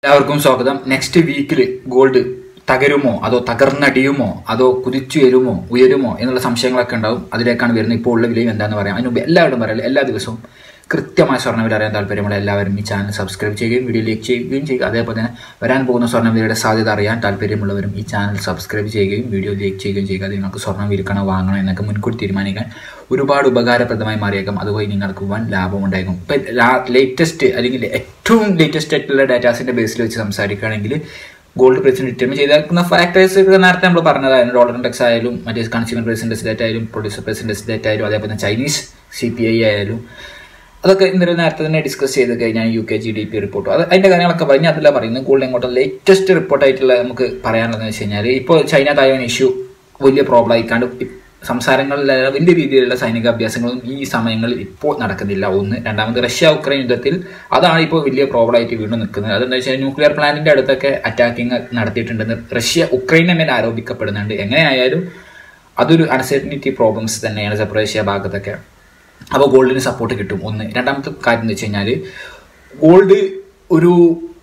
എല്ലാവർക്കും സ്വാഗതം നെക്സ്റ്റ് വീക്കിൽ ഗോൾഡ് തകരുമോ അതോ തകർന്നടിയുമോ അതോ കുതിച്ചു വരുമോ ഉയരുമോ എന്നുള്ള സംശയങ്ങളൊക്കെ ഉണ്ടാവും അതിലേക്കാണ് വരുന്നത് ഇപ്പോൾ ഉള്ള വിലയും എന്താണെന്ന് പറയാം അതിന് മുമ്പ് എല്ലാവരും പറയാം എല്ലാ ദിവസവും കൃത്യമായ സ്വർണ്ണവില അറിയാൻ താല്പര്യമുള്ള എല്ലാവരും ഈ ചാനൽ സബ്സ്ക്രൈബ് ചെയ്യുകയും വീഡിയോ ലൈക്ക് ചെയ്യുകയും ചെയ്യുക അതേപോലെ തന്നെ വരാൻ പോകുന്ന സ്വർണ്ണവിലയുടെ സാധ്യത അറിയാൻ താല്പര്യമുള്ളവരും ഈ ചാനൽ സബ്സ്ക്രൈബ് ചെയ്യുകയും വീഡിയോ ലൈക്ക് ചെയ്യുകയും ചെയ്യുക അത് നിങ്ങൾക്ക് സ്വർണ്ണം വിൽക്കണോ വാങ്ങണോ എന്നൊക്കെ മുൻകൂട്ടി തീരുമാനിക്കാൻ ഒരുപാട് ഉപകാരപ്രദമായി മാറിയേക്കാം അതുവഴി നിങ്ങൾക്ക് വൻ ലാഭം ഉണ്ടായേക്കും ഇപ്പം ലേറ്റസ്റ്റ് അല്ലെങ്കിൽ ഏറ്റവും ലേറ്റസ്റ്റ് ആയിട്ടുള്ള ഡാറ്റാസിൻ്റെ ബേസിൽ വെച്ച് സംസാരിക്കുകയാണെങ്കിൽ ഗോൾഡ് പ്രൈസിന് ഡിറ്റർമിൻ ചെയ്തേക്കുന്ന ഫാക്ടേഴ്സ് നേരത്തെ നമ്മൾ പറഞ്ഞതായിരുന്നു ഡോളർ ഇൻഡെക്സ് ആയാലും മറ്റേ കൺസ്യൂമർ പ്രൈസ് ഇൻഡെക്സ് ഡേറ്റ് ആയാലും പ്രൊഡ്യൂസർ പ്രൈസ് ഇൻഡെക്സ് ഡേറ്റ് ആയാലും അതേപോലെ തന്നെ ചൈനീസ് സി പി ഐ ആയാലും അതൊക്കെ ഇന്നലെ നേരത്തെ തന്നെ ഡിസ്കസ് ചെയ്ത് കഴിഞ്ഞാൽ U K G D P report അത് അതിൻ്റെ കാര്യങ്ങളൊക്കെ പറഞ്ഞ് അതില്ല പറയുന്നത് കൂടുതൽ ഇങ്ങോട്ട് ലേറ്റസ്റ്റ് റിപ്പോർട്ടായിട്ടുള്ള നമുക്ക് പറയാനുള്ളതെന്ന് വെച്ച് കഴിഞ്ഞാൽ ഇപ്പോൾ ചൈന തായ്വാൻ ഇഷ്യൂ വലിയ പ്രോബ്ലം ആയിക്കാണ്ട് സംസാരങ്ങളിൽ വലിയ രീതിയിലുള്ള സൈനിക അഭ്യാസങ്ങളും ഈ സമയങ്ങളിൽ ഇപ്പോൾ നടക്കുന്നില്ല ഒന്ന് രണ്ടാമത് റഷ്യ ഉക്രൈൻ യുദ്ധത്തിൽ അതാണ് ഇപ്പോൾ വലിയ പ്രോബ്ലം ആയിട്ട് വീണ്ടും നിൽക്കുന്നത് അതെന്താ വെച്ചാൽ ന്യൂക്ലിയർ പ്ലാന്റിന്റെ അടുത്തൊക്കെ അറ്റാക്കിങ് നടത്തിയിട്ടുണ്ടെന്ന് റഷ്യ ഉക്രൈനെ മേൽ ആരോപിക്കപ്പെടുന്നുണ്ട് എങ്ങനെയായാലും അതൊരു അൺസർട്ടനിറ്റി പ്രോബ്ലംസ് തന്നെയാണ് സെപ്പറേഷ്യ ഭാഗത്തൊക്കെ അപ്പോൾ ഗോൾഡിന് സപ്പോർട്ട് കിട്ടും ഒന്ന് രണ്ടാമത്തെ കാര്യം എന്ന് വെച്ച് കഴിഞ്ഞാൽ ഗോൾഡ് ഒരു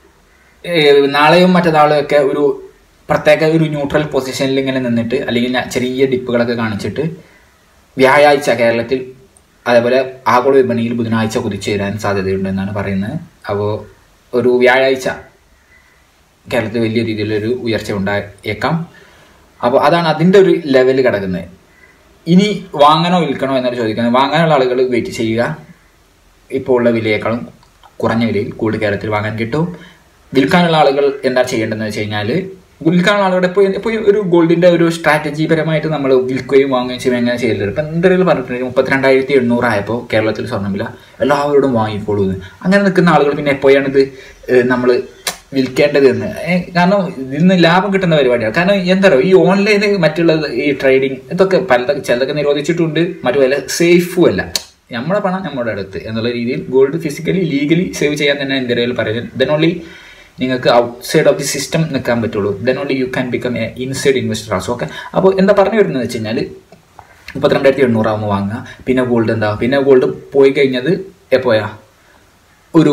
നാളെയും മറ്റന്നാളും ഒക്കെ ഒരു പ്രത്യേക ഒരു ന്യൂട്രൽ പൊസിഷനിൽ ഇങ്ങനെ നിന്നിട്ട് അല്ലെങ്കിൽ ചെറിയ ഡിപ്പുകളൊക്കെ കാണിച്ചിട്ട് വ്യാഴാഴ്ച കേരളത്തിൽ അതേപോലെ ആഗോള വിപണിയിൽ ബുധനാഴ്ച കുതിച്ചു വരാൻ സാധ്യതയുണ്ട് എന്നാണ് പറയുന്നത് അപ്പോൾ ഒരു വ്യാഴാഴ്ച കേരളത്തിൽ വലിയ രീതിയിലൊരു ഉയർച്ച ഉണ്ടായേക്കാം അപ്പോൾ അതാണ് അതിൻ്റെ ഒരു ലെവൽ കിടക്കുന്നത് ഇനി വാങ്ങണോ വിൽക്കണോ എന്നാണ് ചോദിക്കുന്നത് വാങ്ങാനുള്ള ആളുകൾ വെയിറ്റ് ചെയ്യുക ഇപ്പോൾ ഉള്ള വിലയേക്കാളും കുറഞ്ഞ വിലയിൽ കൂടുതൽ കേരളത്തിൽ വാങ്ങാൻ കിട്ടും വിൽക്കാനുള്ള ആളുകൾ എന്താ ചെയ്യേണ്ടതെന്ന് വെച്ച് കഴിഞ്ഞാൽ വിൽക്കാനുള്ള ആളുകളുടെ ഇപ്പോൾ ഇപ്പോൾ ഒരു ഗോൾഡിൻ്റെ ഒരു സ്ട്രാറ്റജി പരമായിട്ട് നമ്മൾ വിൽക്കുകയും വാങ്ങുകയും ചെയ്യുമ്പോൾ എങ്ങനെ ചെയ്യലുണ്ട് ഇപ്പം എന്തെങ്കിലും പറഞ്ഞിട്ടുണ്ടെങ്കിൽ മുപ്പത്തിരണ്ടായിരത്തി എണ്ണൂറായപ്പോൾ കേരളത്തിൽ സ്വർണ്ണമില്ല എല്ലാവരോടും വാങ്ങിക്കോളൂ എന്ന് അങ്ങനെ നിൽക്കുന്ന ആളുകൾ പിന്നെ എപ്പോഴാണ് ഇത് നമ്മൾ വിൽക്കേണ്ടത് എന്ന് കാരണം ഇതിൽ നിന്ന് ലാഭം കിട്ടുന്ന പരിപാടിയാണ് കാരണം എന്താ പറയുക ഈ ഓൺലൈനിൽ മറ്റുള്ള ഈ ട്രേഡിങ് ഇതൊക്കെ പലതൊക്കെ ചിലതൊക്കെ നിരോധിച്ചിട്ടുണ്ട് മറ്റു വല്ല സേഫും അല്ല നമ്മുടെ പണം നമ്മുടെ അടുത്ത് എന്നുള്ള രീതിയിൽ ഗോൾഡ് ഫിസിക്കലി ലീഗലി സേവ് ചെയ്യാൻ തന്നെ എൻ്റെ ഇടയിൽ പറയുന്നത് ദെൻ ഓൺലി നിങ്ങൾക്ക് ഔട്ട്സൈഡ് ഓഫ് ദി സിസ്റ്റം നിൽക്കാൻ പറ്റുള്ളൂ then only you can become a inside investor also okay അപ്പോൾ എന്താ പറഞ്ഞു വരുന്നത് വെച്ച് കഴിഞ്ഞാൽ മുപ്പത്തിരണ്ടായിരത്തി എണ്ണൂറാകുമ്പോൾ വാങ്ങുക പിന്നെ ഗോൾഡ് എന്താ പിന്നെ ഗോൾഡ് പോയി കഴിഞ്ഞത് എപ്പോയാ ഒരു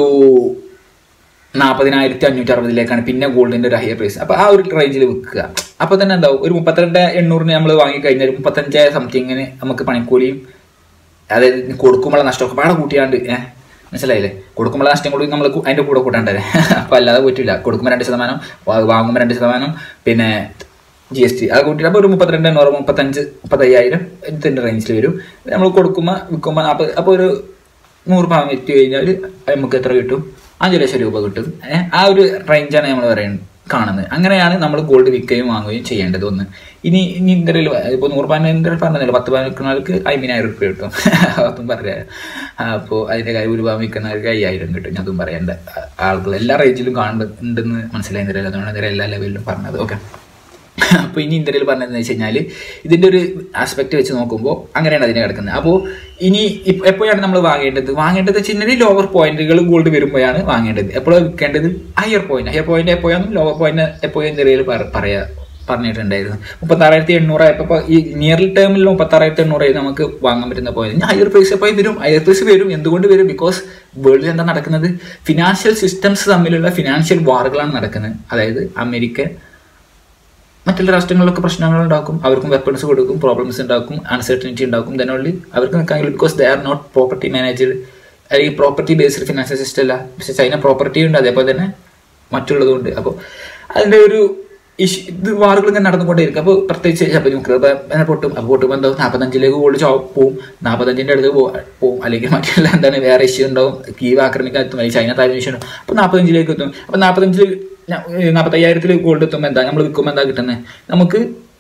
നാൽപ്പതിനായിരത്തി അഞ്ഞൂറ്റി അറുപതിലേക്കാണ് പിന്നെ ഗോൾഡിന്റെ ഒരു ഹയർ പ്രൈസ് അപ്പോൾ ആ ഒരു റേഞ്ചിൽ വിൽക്കുക അപ്പോൾ തന്നെ എന്താവും ഒരു മുപ്പത്തിരണ്ട് എണ്ണൂറിന് നമ്മൾ വാങ്ങിക്കഴിഞ്ഞാൽ മുപ്പത്തഞ്ച് സംതിങ്ങിന് നമുക്ക് പണിക്കൂലിയും അതായത് കൊടുക്കുമ്പോഴുള്ള നഷ്ടമൊക്കെ പാടെ കൂട്ടിയാണ്ട് ഏഹ് മനസ്സിലായില്ലേ കൊടുക്കുമ്പോൾ നഷ്ടം കൂടി നമ്മൾ അതിൻ്റെ കൂടെ കൂട്ടാണ്ടല്ലേ അപ്പോൾ അല്ലാതെ പറ്റില്ല കൊടുക്കുമ്പോൾ രണ്ട് ശതമാനം വാങ്ങുമ്പോൾ രണ്ട് ശതമാനം പിന്നെ ജി എസ് ടി അത് കൂട്ടിയിട്ട് അപ്പോൾ ഒരു മുപ്പത്തിരണ്ട് എണ്ണൂറ് മുപ്പത്തഞ്ച് മുപ്പത്തയ്യായിരം ഇതിൻ്റെ റേഞ്ചിൽ വരും നമ്മൾ കൊടുക്കുമ്പോൾ വിൽക്കുമ്പോൾ നാൽപ്പത് അപ്പോൾ ഒരു നൂറ് പവൻ വിറ്റ് കഴിഞ്ഞാൽ നമുക്ക് എത്ര കിട്ടും അഞ്ച് ലക്ഷം രൂപ കിട്ടും ആ ഒരു റേഞ്ചാണ് നമ്മൾ പറയുന്നത് കാണുന്നത് അങ്ങനെയാണ് നമ്മൾ ഗോൾഡ് വിൽക്കുകയും വാങ്ങുകയും ചെയ്യേണ്ടത് ഒന്ന് ഇനി ഇനി ഇന്ത്യയിൽ ഇപ്പോൾ നൂറ് പവൻ ഇന്ത്യയിൽ പറഞ്ഞില്ല പത്ത് പവൻ വിൽക്കുന്നവർക്ക് അമ്പതിനായിരം റുപ്യ കിട്ടും അതും പറയാം അപ്പോൾ അതിൻ്റെ കാര്യം ഒരു പവൻ വിൽക്കുന്നവർക്ക് അയ്യായിരം കിട്ടും ഞാൻ അതും പറയേണ്ട ആളുകൾ എല്ലാ റേഞ്ചിലും കാണുന്നുണ്ടെന്ന് മനസ്സിലായി ഇന്ത്യയിൽ അതുകൊണ്ട് ഇന്ത്യയിൽ എല്ലാ ലെവലിലും പറഞ്ഞത് ഓക്കെ അപ്പോൾ ഇനി ഇന്ത്യയിൽ പറഞ്ഞതെന്ന് വെച്ച് കഴിഞ്ഞാൽ ഇതിൻ്റെ ഒരു ആസ്പെക്ട് വെച്ച് നോക്കുമ്പോൾ അങ്ങനെയാണ് അതിനെ കിടക്കുന്നത് അപ്പോൾ ഇനി എപ്പോഴാണ് നമ്മൾ വാങ്ങേണ്ടത് വാങ്ങേണ്ടത് വെച്ച് കഴിഞ്ഞാൽ ലോവർ പോയിന്റുകൾ ഗോൾഡ് വരുമ്പോഴാണ് വാങ്ങേണ്ടത് എപ്പോഴാണ് വിൽക്കേണ്ടത് ഹയർ പോയിന്റ് ഹയർ പോയിന്റ് എപ്പോഴാണ് ലോവർ പോയിന്റ് എപ്പോഴും ഇന്ത്യയിൽ പറയാ പറഞ്ഞിട്ടുണ്ടായിരുന്നു മുപ്പത്താറായിരത്തി എണ്ണൂറായപ്പോൾ ഈ നിയർ ടേമിൽ മുപ്പത്താറായിരത്തി എണ്ണൂറായി നമുക്ക് വാങ്ങാൻ പറ്റുന്ന പോയിന്റ് ഹയർ പ്രൈസ് എപ്പോൾ വരും ഹയർ പ്രൈസ് വരും എന്തുകൊണ്ട് വരും ബിക്കോസ് വേൾഡിൽ എന്താ നടക്കുന്നത് ഫിനാൻഷ്യൽ സിസ്റ്റംസ് തമ്മിലുള്ള ഫിനാൻഷ്യൽ വാറുകളാണ് നടക്കുന്നത് അതായത് അമേരിക്ക മറ്റുള്ള രാഷ്ട്രങ്ങളിലൊക്കെ പ്രശ്നങ്ങൾ ഉണ്ടാക്കും അവർക്കും വെപ്പൺസ് കൊടുക്കും പ്രോബ്ലംസ് ഉണ്ടാക്കും അൺസർട്ടനിറ്റി ഉണ്ടാക്കും ദെൻ ഓൺലി അവർക്ക് നിൽക്കാൻ because they are not property manager അല്ലെങ്കിൽ പ്രോപ്പർട്ടി ബേസ്ഡ് ഫിനാൻഷ്യൽ സിസ്റ്റം അല്ല പക്ഷെ ചൈന പ്രോപ്പർട്ടി ഉണ്ട് അതേപോലെ തന്നെ മറ്റുള്ളതുണ്ട് അപ്പോൾ അതിൻ്റെ ഒരു ഇഷ്യൂ ഇത് വാറുകൾ ഇങ്ങനെ നടന്നുകൊണ്ടേയിരിക്കും അപ്പോൾ പ്രത്യേകിച്ച് അപ്പോൾ നമുക്ക് പൊട്ടും അപ്പോൾ പൊട്ടുമ്പോൾ എന്താവും നാൽപ്പത്തഞ്ചിലേക്ക് ഗോൾഡ് ചോ പോവും നാൽപ്പത്തഞ്ചിൻ്റെ അടുത്ത് പോവും അല്ലെങ്കിൽ മറ്റുള്ള എന്താണ് വേറെ ഇഷ്യൂ ഉണ്ടാവും കീവ് ആക്രമിക്കാൻ എത്തും അല്ലെങ്കിൽ ചൈന താഴ്ന്ന ഇഷ്യൂ ഉണ്ടാവും അപ്പോൾ നാൽപ്പത്തഞ്ചിലേക്ക് എത്തും അപ്പോൾ നാൽപ്പത്തഞ്ചിൽ നാൽപ്പത്തയ്യായിരത്തിൽ ഗോൾഡ് എത്തുമ്പോൾ എന്താ നമ്മൾ വിൽക്കുമ്പോൾ എന്താ കിട്ടുന്നത് നമുക്ക്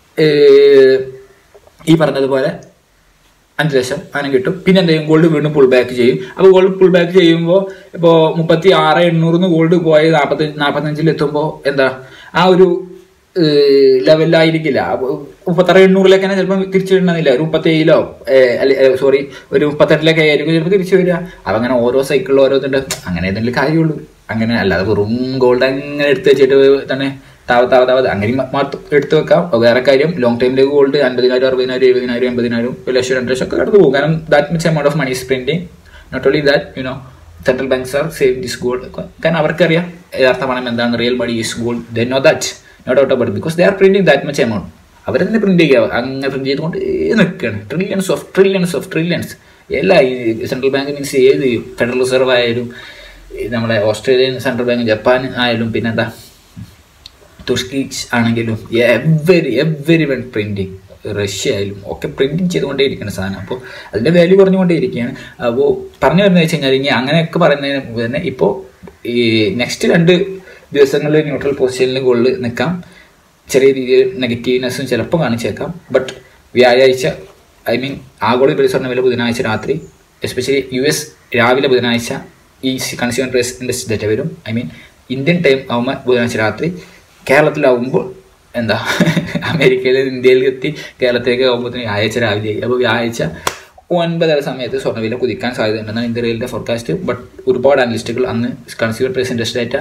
ഈ പറഞ്ഞതുപോലെ അഞ്ച് ലക്ഷം അങ്ങനെ കിട്ടും പിന്നെ എന്ത് ചെയ്യും ഗോൾഡ് വീണ്ടും പുൾ ബാക്ക് ചെയ്യും അപ്പോൾ ഗോൾഡ് പുൾ ബാക്ക് ചെയ്യുമ്പോൾ ഇപ്പോൾ മുപ്പത്തി ആറ് എണ്ണൂറിന് ഗോൾഡ് പോയി നാൽപ്പത്തി നാൽപ്പത്തഞ്ചിൽ എത്തുമ്പോൾ എന്താ ആ ഒരു ലെവലിലായിരിക്കില്ല മുപ്പത്താറ് എണ്ണൂറിലേക്ക് തന്നെ ചിലപ്പോൾ തിരിച്ചു വിടണമെന്നില്ല ഒരു മുപ്പത്തേഴിലോ അല്ലെ സോറി ഒരു മുപ്പത്തെട്ടിലൊക്കെ ആയിരിക്കും ചിലപ്പോൾ തിരിച്ചു വരിക അപ്പം അങ്ങനെ ഓരോ സൈക്കിളിലും ഓരോന്നുണ്ട് അങ്ങനെ ഏതെങ്കിലും കാര്യമുള്ളൂ അങ്ങനെ അല്ലാതെ വെറും ഗോൾഡ് അങ്ങനെ എടുത്ത് വെച്ചിട്ട് തന്നെ താവ താവ താവ അങ്ങനെ മാത്രം എടുത്ത് വെക്കാം വേറെ കാര്യം ലോങ് ടൈമിലേക്ക് ഗോൾഡ് അൻപതിനായിരം അറുപതിനായിരം എഴുപതിനായിരം എൺപതിനായിരം ഒരു ലക്ഷം രണ്ട് ലക്ഷം ഒക്കെ കടന്നു പോകും കാരണം that means amount of money spending not only that you know central banks are save this gold കാരണം അവർക്കറിയാം യഥാർത്ഥ പണം എന്താണ് real money is gold they know that no doubt about because they are printing that much amount അവരെന്നെ print ചെയ്യുക അങ്ങനെ print ചെയ്തുകൊണ്ട് നിൽക്കുകയാണ് trillions of trillions of trillions എല്ലാ ഈ സെൻട്രൽ ബാങ്ക് മീൻസ് ഏത് ഫെഡറൽ റിസർവ് ആയാലും ഈ നമ്മുടെ ഓസ്ട്രേലിയൻ സെൻട്രൽ ബാങ്ക് ജപ്പാൻ ആയാലും പിന്നെന്താ തുർക്കിഷ് ആണെങ്കിലും every every one printing Russia ആയാലും ഒക്കെ പ്രിൻറ്റിങ് ചെയ്തുകൊണ്ടേ ഇരിക്കുന്ന സാധനം അപ്പോൾ അതിൻ്റെ വാല്യൂ കുറഞ്ഞുകൊണ്ടേ ഇരിക്കുകയാണ് അപ്പോൾ പറഞ്ഞു വരുന്നത് വെച്ച് കഴിഞ്ഞാൽ ഇനി അങ്ങനെയൊക്കെ പറയുന്നതിന് തന്നെ ഇപ്പോൾ ഈ നെക്സ്റ്റ് രണ്ട് ദിവസങ്ങളിൽ ന്യൂട്രൽ പൊസിഷനിൽ ഗോളിൽ നിൽക്കാം ചെറിയ രീതിയിൽ നെഗറ്റീവ്നെസ്സും ചിലപ്പോൾ കാണിച്ചേക്കാം ബട്ട് വ്യാഴാഴ്ച ഐ മീൻ ആഗോള വിപണി വില ബുധനാഴ്ച രാത്രി എസ്പെഷ്യലി യു എസ് രാവിലെ ബുധനാഴ്ച ഈ കൺസ്യൂമർ പ്രൈസ് ഇൻഡെക്സ് ഡേറ്റ വരും ഐ മീൻ ഇന്ത്യൻ ടൈം ആകുമ്പോൾ ബുധനാഴ്ച രാത്രി കേരളത്തിലാവുമ്പോൾ എന്താ അമേരിക്കയിൽ ഇന്ത്യയിൽ എത്തി കേരളത്തിലേക്ക് ആകുമ്പോഴത്തേന് വ്യാഴാഴ്ച രാവിലെ ആയി അപ്പോൾ വ്യാഴാഴ്ച ഒൻപതര സമയത്ത് സ്വർണ്ണവില കുതിക്കാൻ സാധ്യതയുണ്ടെന്നാണ് ഇന്ത്യ റെയിലിൻ്റെ ഫോർകാസ്റ്റ് ബട്ട് ഒരുപാട് അനലിസ്റ്റുകൾ അന്ന് കൺസ്യൂമർ പ്രൈസ് ഇൻഡെക്സ് ഡേറ്റ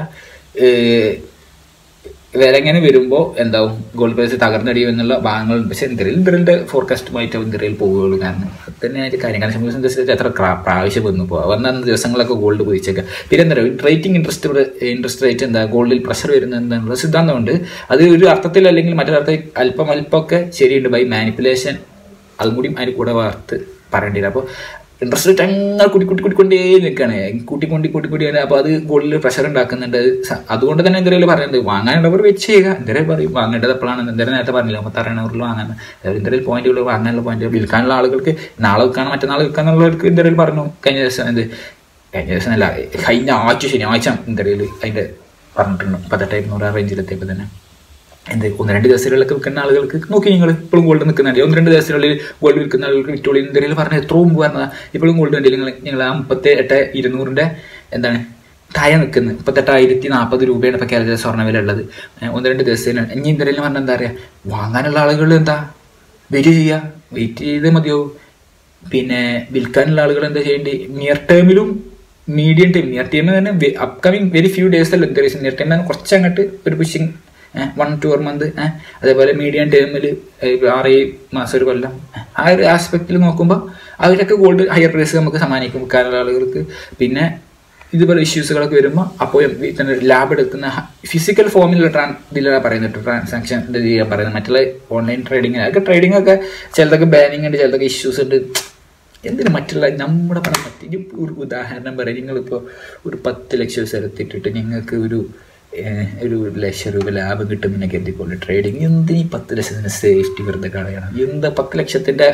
വില ഇങ്ങനെ വരുമ്പോൾ എന്താവും ഗോൾഡ് പ്രൈസ് തകർന്നടിയും എന്നുള്ള ഭാഗങ്ങളുണ്ട് പക്ഷേ ഇന്ത്യയിൽ ഇന്ത്യയുടെ ഫോർകാസ്റ്റുമായിട്ട് ഇന്ത്യയിൽ പോവുകയുള്ളൂ കാരണം അത് തന്നെ അതിൻ്റെ കാര്യം കാരണം ഷമീസ് ഇൻഡസ്ട്രി എത്ര ക്രാ- പ്രാവശ്യം വന്നു പോകുക വന്ന അന്ന് ദിവസങ്ങളൊക്കെ ഗോൾഡ് കുതിച്ചേക്കുക പിന്നെ എന്താ പറയുക റേറ്റിംഗ് ഇൻട്രസ്റ്റ് ഇൻട്രസ്റ്റ് റേറ്റ് എന്താ ഗോൾഡിൽ പ്രഷർ വരുന്നത് എന്നുള്ള സിദ്ധാന്തമുണ്ട് അത് ഒരു അർത്ഥത്തിൽ അല്ലെങ്കിൽ മറ്റൊരർത്ഥത്തിൽ അല്പം അല്പമൊക്കെ ശരിയുണ്ട് ബൈ മാനിപ്പുലേഷൻ അതും കൂടി അതിന് കൂടെ വാർത്ത് പറയേണ്ടി വരും അപ്പോൾ ഇൻട്രസ്റ്റ് റേറ്റ് അങ്ങനെ കൂട്ടി കൂട്ടി കൂട്ടിക്കൊണ്ടേ നിൽക്കുകയാണ് കൂട്ടിക്കൊണ്ടി കൂട്ടിക്കൊണ്ടി അപ്പോൾ അത് ഗോൾഡിൽ പ്രഷർ ഉണ്ടാക്കുന്നുണ്ട് അത് സ- അതുകൊണ്ട് തന്നെ എന്തെങ്കിലും പറയുന്നത് വാങ്ങാനുള്ളവർ വെച്ച് ചെയ്യുക എന്തെങ്കിലും പറയും വാങ്ങേണ്ടത് എപ്പോഴാണ് എന്തെങ്കിലും നേരത്തെ പറഞ്ഞില്ല മുപ്പത്താറ് എണ്ണൂറിൽ വാങ്ങാൻ എന്തെങ്കിലും പോയിന്റുകൾ വാങ്ങാനുള്ള പോയിന്റ് വിൽക്കാനുള്ള ആളുകൾക്ക് നാളെ വിൽക്കാൻ മറ്റന്നാൾ വിൽക്കാന്നുള്ളവർക്ക് എന്തെങ്കിലും പറഞ്ഞു കഴിഞ്ഞ ദിവസം എന്ത് കഴിഞ്ഞ ദിവസം അല്ല കഴിഞ്ഞ ആഴ്ച ശനിയാഴ്ച എന്തെങ്കിലും അതിൻ്റെ പറഞ്ഞിട്ടുണ്ട് പത്തെട്ട് ഇരുന്നൂറ് ആ റേഞ്ചിലെത്തിയപ്പോൾ തന്നെ എന്ത് ഒന്ന് രണ്ട് ദിവസങ്ങളിലൊക്കെ വിൽക്കുന്ന ആളുകൾക്ക് നോക്കി നിങ്ങൾ ഇപ്പോഴും ഗോൾഡ് നിൽക്കുന്നുണ്ട് ഒന്ന് രണ്ട് ദിവസത്തിനുള്ളിൽ ഗോൾഡ് വിൽക്കുന്ന ആളുകൾക്ക് വിറ്റോളി എന്തെങ്കിലും പറഞ്ഞ എത്ര മുമ്പ് പറഞ്ഞതാ ഇപ്പോഴും ഗോൾഡ് ഉണ്ട് നിങ്ങൾ നിങ്ങൾ ആ മുപ്പത്തി എട്ട് ഇരുന്നൂറിൻ്റെ എന്താണ് താഴെ നിൽക്കുന്നത് മുപ്പത്തെട്ടായിരത്തി നാൽപ്പത് രൂപയാണ് ഇപ്പോൾ കേരളത്തിലെ സ്വർണ്ണവില ഉള്ളത് ഏഹ് ഒന്ന് രണ്ട് ദിവസത്തിന് ഇനി എന്തെങ്കിലും പറഞ്ഞാൽ എന്താ പറയുക വാങ്ങാനുള്ള ആളുകൾ എന്താ വെയിറ്റ് ചെയ്യുക വെയിറ്റ് ചെയ്തേ മതിയാവും പിന്നെ വിൽക്കാനുള്ള ആളുകൾ എന്താ ചെയ്യേണ്ടി നിയർ ടേമിലും മീഡിയം ടൈം നിയർ ടൈം തന്നെ അപ്കമിങ് വെരി ഫ്യൂ ഡേയ്സ് അല്ല എന്താ നിയർ ടൈം തന്നെ കുറച്ച് അങ്ങോട്ട് ഒരു പുഷിങ് വൺ ടു ഒരു മന്ത് അതേപോലെ മീഡിയം ടേമിൽ ആറ് ഏഴ് മാസം ഒരു കൊല്ലം ആ ഒരു ആസ്പെക്റ്റിൽ നോക്കുമ്പോൾ അവരൊക്കെ ഗോൾഡ് ഹയർ പ്രൈസ് നമുക്ക് സമ്മാനിക്കും വിൽക്കാനുള്ള ആളുകൾക്ക് പിന്നെ ഇതുപോലെ ഇഷ്യൂസുകളൊക്കെ വരുമ്പോൾ അപ്പോൾ ലാബ് എടുക്കുന്ന ഫിസിക്കൽ ഫോമിലുള്ള ട്രാൻ ഇതിലാണ് പറയുന്നത് ട്രാൻസാക്ഷൻ ഇത് ചെയ്യാൻ പറയുന്നത് മറ്റുള്ള ഓൺലൈൻ ട്രേഡിങ് അതൊക്കെ ട്രേഡിംഗ് ഒക്കെ ചിലതൊക്കെ ബാനിങ് ഉണ്ട് ചിലതൊക്കെ ഇഷ്യൂസ് ഉണ്ട് എന്തിനു മറ്റുള്ള നമ്മുടെ പണം മറ്റ് ഇനി ഒരു ഉദാഹരണം പറയാം നിങ്ങളിപ്പോൾ ഒരു പത്ത് ലക്ഷം സ്ഥലത്തിട്ടിട്ട് നിങ്ങൾക്ക് ഒരു ഏഹ്, ഒരു ലക്ഷം രൂപ ലാഭം കിട്ടുമെന്ന് കരുതിക്കൊണ്ട് ട്രേഡിങ് എന്തിനീ പത്ത് ലക്ഷത്തിന് സേഫ്റ്റി വെറുതെ കളയണം എന്താ പത്ത് ലക്ഷത്തിൻ്റെ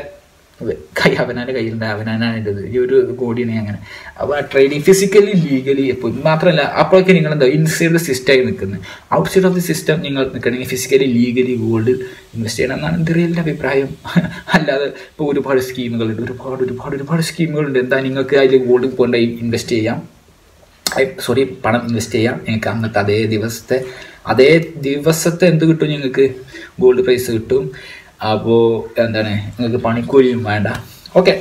കൈ അവനാൻ്റെ കയ്യിലുണ്ട് അവനാനാണ് ഇത് ഈ ഒരു കോടിയാണ് അങ്ങനെ അപ്പോൾ ആ ട്രേഡിങ് ഫിസിക്കലി ലീഗലി എപ്പോൾ മാത്രമല്ല അപ്പോഴൊക്കെ നിങ്ങൾ എന്താ ഇൻസൈഡ് സിസ്റ്റമായി നിൽക്കുന്നത് ഔട്ട്സൈഡ് ഓഫ് ദി സിസ്റ്റം നിങ്ങൾ നിൽക്കണമെങ്കിൽ ഫിസിക്കലി ലീഗലി ഗോൾഡിൽ ഇൻവെസ്റ്റ് ചെയ്യണം എന്നാണ് എൻ്റെ റിയലിൻ്റെ അഭിപ്രായം അല്ലാതെ ഇപ്പോൾ ഒരുപാട് സ്കീമുകളുണ്ട് ഒരുപാട് ഒരുപാട് ഒരുപാട് സ്കീമുകളുണ്ട് എന്താ നിങ്ങൾക്ക് അതിൽ ഗോൾഡ് കൊണ്ടുപോയി ഇൻവെസ്റ്റ് ചെയ്യാം സോറി പണം ഇൻവെസ്റ്റ് ചെയ്യാം നിങ്ങൾക്ക് അന്നത്തെ അതേ ദിവസത്തെ അതേ ദിവസത്തെ എന്ത് കിട്ടും നിങ്ങൾക്ക് ഗോൾഡ് പ്രൈസ് കിട്ടും അപ്പോൾ എന്താണ് നിങ്ങൾക്ക് പണിക്കൂലിയും വേണ്ട ഓക്കെ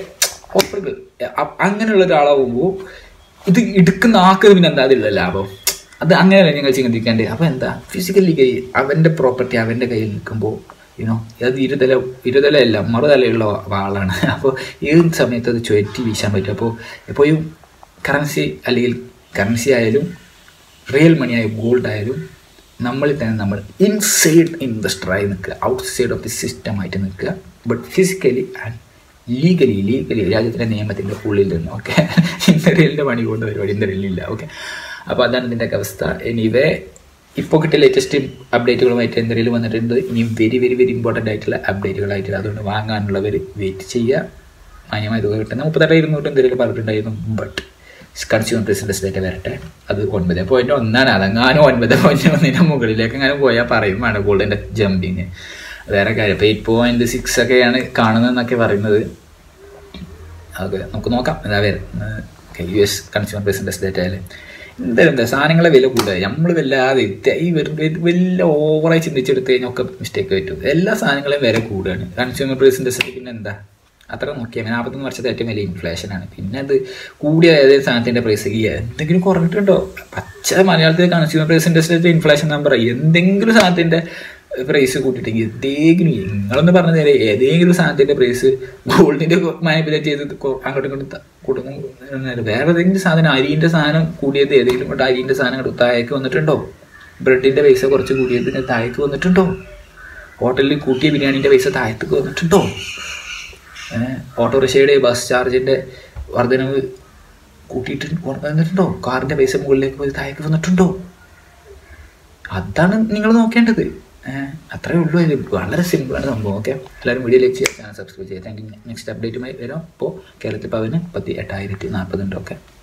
അങ്ങനെയുള്ള ഒരാളാവുമ്പോൾ ഇത് എടുക്കുന്ന ആൾക്ക് പിന്നെ എന്താ അതിലുള്ള ലാഭം അത് അങ്ങനെയല്ല നിങ്ങൾ ചിന്തിക്കേണ്ടത് അപ്പോൾ എന്താ ഫിസിക്കലി കൈ അവൻ്റെ പ്രോപ്പർട്ടി അവൻ്റെ കയ്യിൽ നിൽക്കുമ്പോൾ യുനോ അത് ഇരുതല ഇരുതലയല്ല മറുതലയുള്ള ആളാണ് അപ്പോൾ ഏത് സമയത്ത് അത് ചുഴറ്റി വീശാൻ പറ്റും അപ്പോൾ എപ്പോഴും കറൻസി അല്ലെങ്കിൽ കറൻസി ആയാലും റിയൽ മണി ആയാലും ഗോൾഡ് ആയാലും നമ്മളിൽ തന്നെ നമ്മൾ ഇൻസൈഡ് ഇൻവെസ്റ്ററായി നിൽക്കുക ഔട്ട്സൈഡ് ഓഫ് ദി സിസ്റ്റം ആയിട്ട് നിൽക്കുക but physically and legally legally രാജ്യത്തിൻ്റെ നിയമത്തിൻ്റെ ഉള്ളിൽ നിന്ന് ഓക്കെ ഇന്ത്യയിലെ പണി കൊണ്ട് പരിപാടി ഇന്ത്യയിലില്ല ഓക്കെ അപ്പോൾ അതാണ് ഇതിൻ്റെയൊക്കെ അവസ്ഥ എനിവേ ഇപ്പോൾ കിട്ടിയ ലേറ്റസ്റ്റ് അപ്ഡേറ്റുകളുമായിട്ട് എന്തെങ്കിലും വന്നിട്ടുണ്ട് ഇനി വെരി വെരി വെരി ഇമ്പോർട്ടൻ്റ് ആയിട്ടുള്ള അപ്ഡേറ്റുകളായിട്ട് അതുകൊണ്ട് വാങ്ങാനുള്ളവർ വെയിറ്റ് ചെയ്യുക മാന്യമായ തുക കിട്ടുന്ന മുപ്പത്തെട്ട് ഇരുന്നൂറ് എന്തെങ്കിലും പറഞ്ഞിട്ടുണ്ടായിരുന്നു ബട്ട് കൺസ്യൂമർ പ്രസിഡൻസ് ഡേറ്റ വരട്ടെ അത് ഒൻപത് പോയിന്റ് ഒന്നാണ് അതെങ്ങാനും ഒൻപത് പോയിന്റ് ഒന്നിന് മുകളിലേക്ക് അങ്ങനെ പോയാൽ പറയും വേണം ഗോൾഡിൻ്റെ ജമ്പിങ് വേറെ കാര്യം ഇപ്പോൾ എയ്റ്റ് പോയിന്റ് സിക്സ് ഒക്കെയാണ് കാണുന്നതെന്നൊക്കെ പറയുന്നത് ഓക്കെ നമുക്ക് നോക്കാം എന്താ വരുന്നത് യു എസ് കൺസ്യൂമർ പ്രസിഡൻസ് ഡേറ്റയിൽ എന്തായാലും എന്താ സാധനങ്ങളെ വില കൂടുക നമ്മൾ വല്ലാതെ ഇത് ഈ വെറുതെ വലിയ ഓവറായി ചിന്തിച്ചെടുത്ത് കഴിഞ്ഞാൽ ഒക്കെ മിസ്റ്റേക്ക് പറ്റും എല്ലാ സാധനങ്ങളെയും വില കൂടുകയാണ് കൺസ്യൂമർ പ്രസിഡൻസ് പിന്നെ എന്താ അത്ര നോക്കിയാൽ മതി നാൽപ്പത്തൊന്ന് വർഷത്തെ ഏറ്റവും വലിയ ഇൻഫ്ലേഷനാണ് പിന്നെ അത് കൂടിയ ഏതെങ്കിലും സാധനത്തിൻ്റെ പ്രൈസ് എന്തെങ്കിലും കുറഞ്ഞിട്ടുണ്ടോ പച്ച മലയാളത്തിൽ കൺസ്യൂമർ പ്രൈസ് ഇൻഡസ്ട്രിയിലത്തെ ഇൻഫ്ലേഷൻ നമ്പർ എന്തെങ്കിലും സാധനത്തിൻ്റെ പ്രൈസ് കൂട്ടിയിട്ടെങ്കിൽ എന്തെങ്കിലും നിങ്ങളൊന്ന് പറഞ്ഞ നേരെ ഏതെങ്കിലും സാധനത്തിന്റെ പ്രൈസ് ഗോൾഡിന്റെ മാനിപ്പുലേറ്റ് ചെയ്ത് കൊ- അങ്ങോട്ടും ഇങ്ങോട്ടും ത- കൊടുക്കും എന്നല്ല. വേറെ ഏതെങ്കിലും സാധനം അരിന്റെ സാധനം കൂടിയത് ഏതെങ്കിലും കൊണ്ട് അരിന്റെ സാധനം അങ്ങോട്ട് താഴേക്ക് വന്നിട്ടുണ്ടോ ബ്രെഡിന്റെ പൈസ കുറച്ച് കൂടിയത് ഇങ്ങനെ താഴേക്ക് വന്നിട്ടുണ്ടോ ഹോട്ടലിൽ കൂട്ടിയ ബിരിയാണിന്റെ പൈസ താഴത്തേക്ക് വന്നിട്ടുണ്ടോ ഏഹ് ഓട്ടോറിക്ഷയുടെ ബസ് ചാർജിന്റെ വർധനവ് കൂട്ടിയിട്ട് വന്നിട്ടുണ്ടോ കാറിന്റെ പൈസ മുകളിലേക്ക് പോയി താഴേക്ക് വന്നിട്ടുണ്ടോ അതാണ് നിങ്ങൾ നോക്കേണ്ടത് ഏഹ് അത്രേ ഉള്ളൂ അതിൽ വളരെ സിമ്പിളാണ് സംഭവം ഓക്കെ എല്ലാവരും വീഡിയോ ലൈക്ക് ചെയ്യുക ചാനൽ സബ്സ്ക്രൈബ് ചെയ്യുക താങ്ക് യു നെക്സ്റ്റ് അപ്ഡേറ്റുമായി വരാം അപ്പോൾ കേരളത്തിൽ പവന് പത്തി എട്ടായിരത്തി നാൽപ്പതുണ്ട് ഓക്കെ